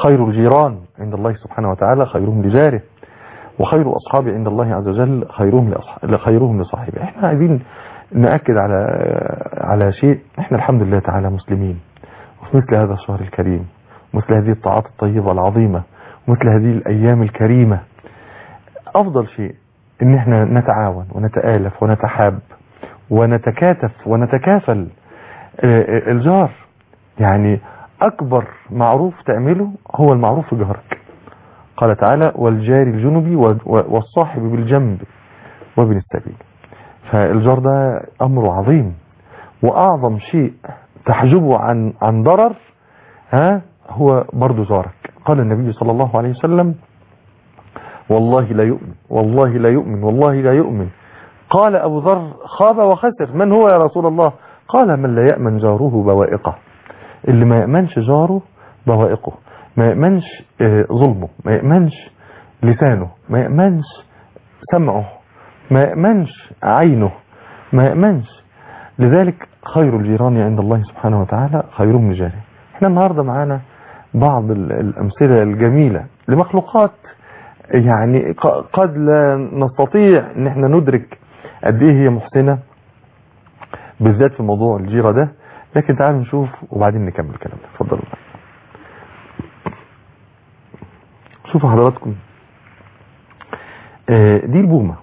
خير الجيران عند الله سبحانه وتعالى خيرهم لجاره وخير أصحابي عند الله عز وجل خيرهم لأصح- خيرهم لصاحبه احنا عايزين نأكد على على شيء احنا الحمد لله تعالى مسلمين وفي مثل هذا الشهر الكريم مثل هذه الطاعات الطيبة العظيمة ومثل هذه الأيام الكريمة أفضل شيء إن احنا نتعاون ونتآلف ونتحاب ونتكاتف ونتكافل آه، آه، الجار يعني أكبر معروف تعمله هو المعروف في جارك قال تعالى والجار الجنبي و- و- والصاحب بالجنب وابن السبيل فالجار ده أمر عظيم وأعظم شيء تحجبه عن عن ضرر ها هو برضو جارك قال النبي صلى الله عليه وسلم والله لا يؤمن والله لا يؤمن والله لا يؤمن قال أبو ذر خاب وخسر من هو يا رسول الله قال من لا يأمن جاره بوائقه اللي ما يأمنش جاره بوائقه ما يأمنش آه، ظلمه ما يأمنش لسانه ما يأمنش سمعه ما يأمنش عينه ما يأمنش لذلك خير الجيران عند الله سبحانه وتعالى خيرهم لجاره احنا النهاردة معانا بعض ال- الأمثلة الجميلة لمخلوقات يعني ق- قد لا نستطيع ان احنا ندرك قد ايه هي محسنة بالذات في موضوع الجيرة ده لكن تعالوا نشوف وبعدين نكمل كلامنا اتفضلوا شوفوا حضراتكم آه، دي البومة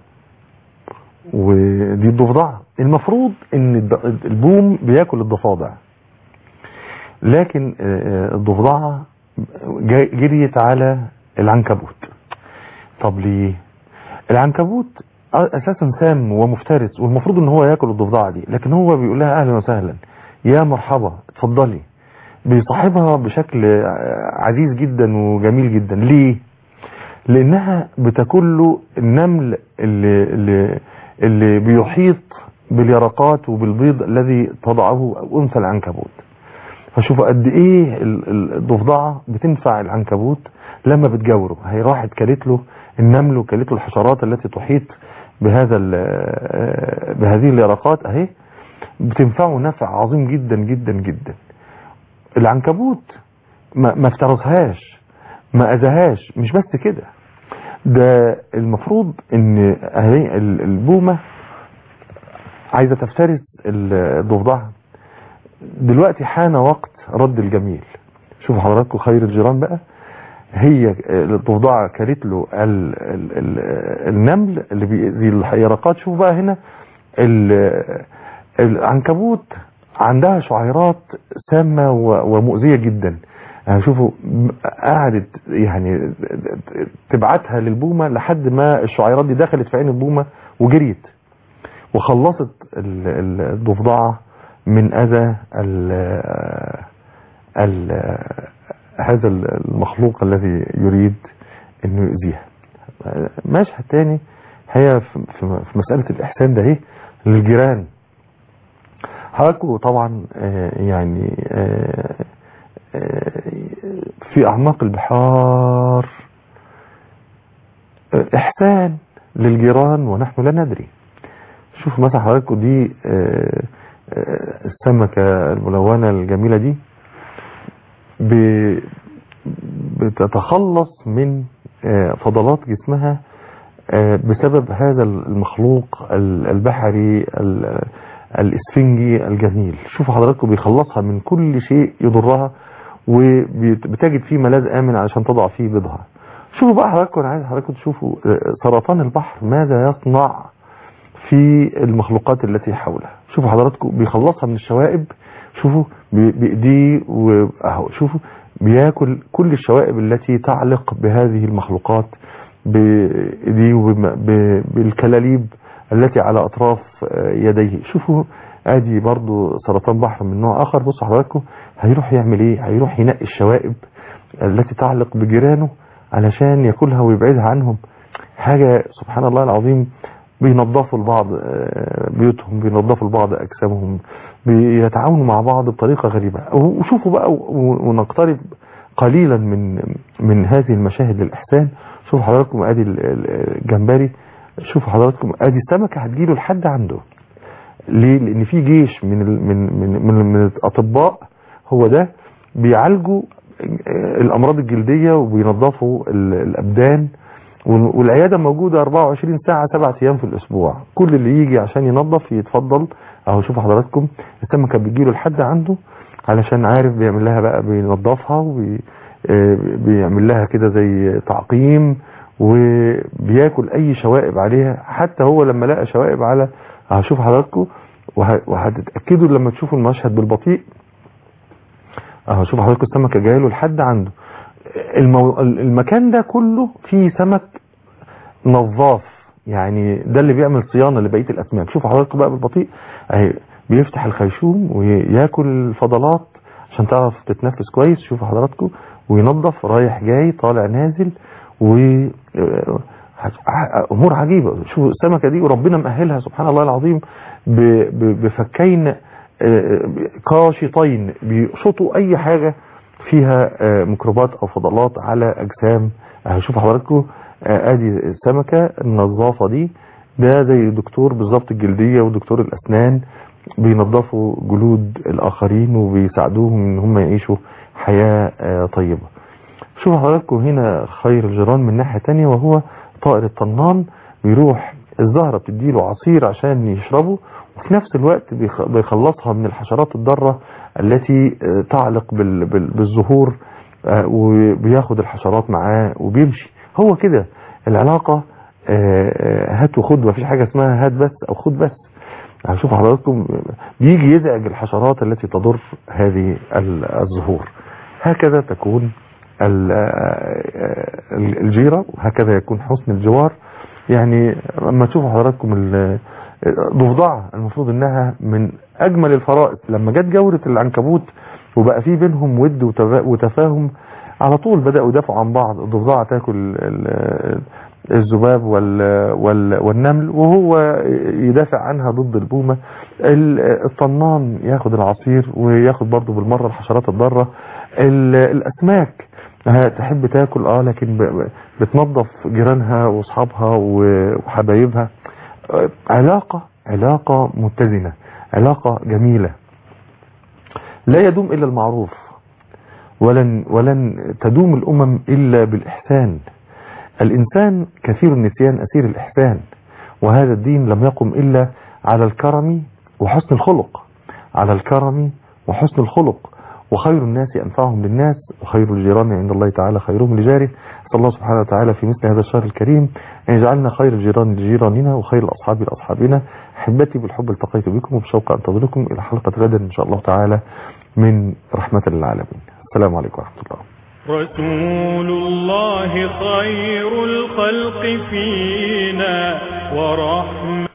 ودي الضفدعة المفروض ان الد- البوم بياكل الضفادع لكن آه، الضفدعة جا- جريت على العنكبوت طب ليه العنكبوت اساسا سام ومفترس والمفروض ان هو ياكل الضفدعه دي لكن هو بيقول لها اهلا وسهلا يا مرحبا اتفضلي بيصاحبها بشكل عزيز جدا وجميل جدا ليه لانها بتاكل له النمل اللي, اللي, اللي بيحيط باليرقات وبالبيض الذي تضعه انثى العنكبوت فشوفوا قد ايه ال- ال- الضفدعه بتنفع العنكبوت لما بتجاوره هي راحت كلت له النمل وكلت له الحشرات التي تحيط بهذا ال- بهذه اليرقات اهي بتنفعه نفع عظيم جدا جدا جدا العنكبوت ما ما افترسهاش ما اذاهاش مش بس كده ده المفروض ان اهي ال- البومه عايزه تفترس الضفدعه دلوقتي حان وقت رد الجميل شوفوا حضراتكم خير الجيران بقى هي الضفدعه كلت له ال ال ال النمل اللي بيأذي اليرقات شوفوا بقى هنا ال- العنكبوت عندها شعيرات سامة و- ومؤذية جدا يعني شوفوا م- قعدت يعني تبعتها للبومة لحد ما الشعيرات دي دخلت في عين البومة وجريت وخلصت ال- ال- الضفدعة من أذى ال ال هذا المخلوق الذي يريد انه يؤذيها مشهد تاني هي في في- في مسألة الإحسان ده ايه للجيران حضراتكم طبعا آه، يعني آه، آه، في أعماق البحار آه، إحسان للجيران ونحن لا ندري شوفوا مثلا حضراتكم دي آه، آه، السمكة الملونة الجميلة دي ب- بتتخلص من آه، فضلات جسمها آه، بسبب هذا المخلوق ال- البحري ال- الاسفنجي الجميل شوفوا حضراتكم بيخلصها من كل شيء يضرها وبتجد فيه ملاذ امن علشان تضع فيه بيضها شوفوا بقى حضراتكم انا عايز حضراتكم تشوفوا آه، سرطان البحر ماذا يصنع في المخلوقات التي حوله شوفوا حضراتكم بيخلصها من الشوائب شوفوا بي- بايديه واهو شوفوا بياكل كل الشوائب التي تعلق بهذه المخلوقات بايديه وبم- ب- بالكلاليب التي على اطراف آه، يديه شوفوا ادي برضو سرطان بحر من نوع اخر بصوا حضراتكم هيروح يعمل ايه هيروح ينقي الشوائب التي تعلق بجيرانه علشان ياكلها ويبعدها عنهم حاجة سبحان الله العظيم بينظفوا البعض آه، بيوتهم بينظفوا البعض اجسامهم بيتعاونوا مع بعض بطريقة غريبة وشوفوا بقى و- ونقترب قليلا من من هذه المشاهد للإحسان شوفوا حضراتكم ادي ال- ال- الجمبري شوفوا حضراتكم ادي السمكة هتجيله لحد عنده ليه لان في جيش من ال- من من من, من الاطباء هو ده بيعالجوا الامراض الجلديه وبينظفوا ال- الابدان وال- والعياده موجوده 24 ساعه سبعة ايام في الاسبوع كل اللي يجي عشان ينظف يتفضل اهو شوفوا حضراتكم السمكه بتجيله لحد عنده علشان عارف بيعمل لها بقى بينظفها وبيعمل لها كده زي تعقيم وبياكل اي شوائب عليها حتى هو لما لقى شوائب على هشوف حضراتكم وه- وهتتاكدوا لما تشوفوا المشهد بالبطيء اهو شوف حضراتكم السمكه جايه له لحد عنده المو... المكان ده كله فيه سمك نظاف يعني ده اللي بيعمل صيانه لبقيه الاسماك شوفوا حضراتكم بقى بالبطيء اهي بيفتح الخيشوم وياكل الفضلات عشان تعرف تتنفس كويس شوفوا حضراتكم وينظف رايح جاي طالع نازل و آه، امور عجيبه شوفوا السمكه دي وربنا مأهلها سبحان الله العظيم ب- ب- بفكين آه، قاشطين بيقشطوا اي حاجه فيها آه، ميكروبات او فضلات على اجسام هشوف حضراتكم آه، ادي السمكه النظافه دي ده زي دكتور بالظبط الجلديه ودكتور الاسنان بينظفوا جلود الاخرين وبيساعدوهم ان هم يعيشوا حياه آه، طيبه شوف حضراتكم هنا خير الجيران من ناحيه تانية وهو طائر الطنان بيروح الزهره بتديله عصير عشان يشربه وفي نفس الوقت بيخ- بيخلصها من الحشرات الضاره التي آه، تعلق بال- بال- بالزهور آه، وبياخد الحشرات معاه وبيمشي هو كده العلاقة آه، آه، هات وخد مفيش حاجة اسمها هات بس او خد بس هشوف حضراتكم بيجي يزعج الحشرات التي تضر هذه ال- الزهور هكذا تكون ال- آه، ال- الجيرة وهكذا يكون حسن الجوار يعني لما تشوفوا حضراتكم ال- ضفدعة المفروض انها من اجمل الفرائض لما جت جورة العنكبوت وبقى في بينهم ود وتفا- وتفاهم على طول بدأوا يدافعوا عن بعض الضفدعة تاكل ال- الذباب وال- وال- والنمل وهو يدافع عنها ضد البومة ال- الطنان ياخد العصير وياخد برضه بالمرة الحشرات الضارة ال- الأسماك ها تحب تاكل اه لكن ب- بتنظف جيرانها واصحابها و- وحبايبها آه، علاقة علاقة متزنة علاقة جميلة لا يدوم إلا المعروف ولن ولن تدوم الأمم إلا بالإحسان الإنسان كثير النسيان أسير الإحسان وهذا الدين لم يقم إلا على الكرم وحسن الخلق على الكرم وحسن الخلق وخير الناس أنفعهم للناس وخير الجيران عند الله تعالى خيرهم لجاره صلى الله سبحانه وتعالى في مثل هذا الشهر الكريم أن يجعلنا خير الجيران لجيراننا وخير الأصحاب لأصحابنا أحبتي بالحب التقيت بكم وبشوق أنتظركم إلى حلقة غدا إن شاء الله تعالى من رحمة للعالمين السلام عليكم ورحمة الله رسول الله خير الخلق فينا ورحمة